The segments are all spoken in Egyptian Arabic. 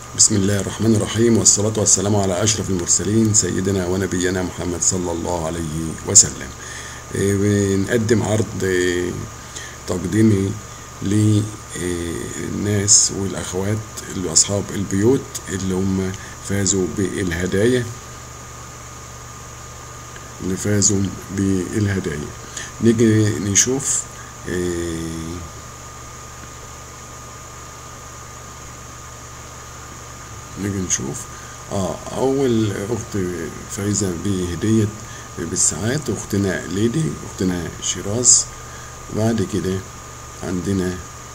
بسم الله الرحمن الرحيم والصلاة والسلام على أشرف المرسلين سيدنا ونبينا محمد صلى الله عليه وسلم إيه، بنقدم عرض إيه، تقديمي للناس والأخوات اللي أصحاب البيوت اللي هم فازوا بالهدايا اللي فازوا بالهدايا نيجي نشوف إيه، نيجي نشوف اه اول اخت فايزه بهديه بالساعات اختنا ليدي اختنا شيراز بعد كده عندنا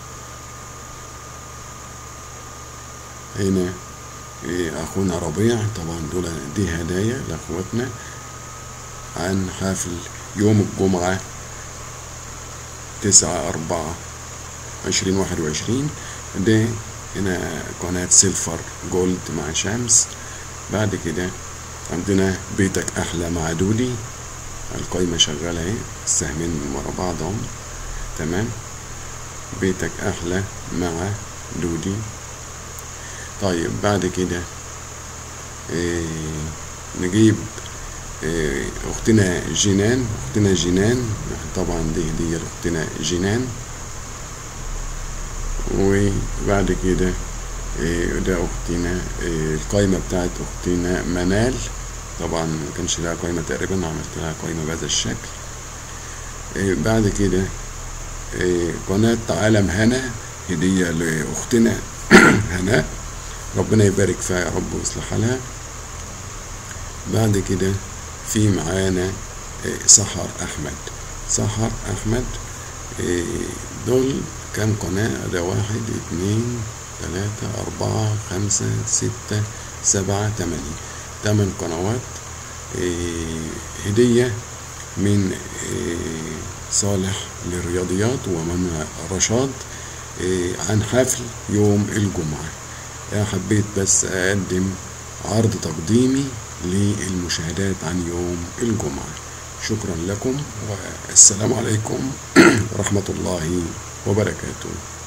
هنا إيه، اخونا ربيع طبعا دول دي هدايا لاخواتنا عن حفل يوم الجمعة تسعة أربعة عشرين واحد وعشرين ده هنا قناة سيلفر جولد مع شمس بعد كده عندنا بيتك أحلى مع دودي القايمة شغالة اهي السهمين من ورا بعضهم تمام بيتك أحلى مع دودي طيب بعد كده إيه نجيب إيه أختنا جنان أختنا جنان طبعا دي هدية لأختنا جنان وبعد كده إيه، ده اختنا إيه، القايمه بتاعت اختنا منال طبعا ما كانش لها قايمه تقريبا عملت لها قايمه بهذا الشكل إيه، بعد كده قناه عالم هنا هديه لاختنا هناء ربنا يبارك فيها يا رب ويصلح حالها بعد كده في معانا سحر احمد سحر احمد دول كام قناة ده واحد اتنين تلاتة أربعة خمسة ستة سبعة تمانية تمن قنوات إيه هدية من إيه صالح للرياضيات ومن رشاد إيه عن حفل يوم الجمعة أنا حبيت بس أقدم عرض تقديمي للمشاهدات عن يوم الجمعة شكرا لكم والسلام عليكم ورحمة الله وبركاته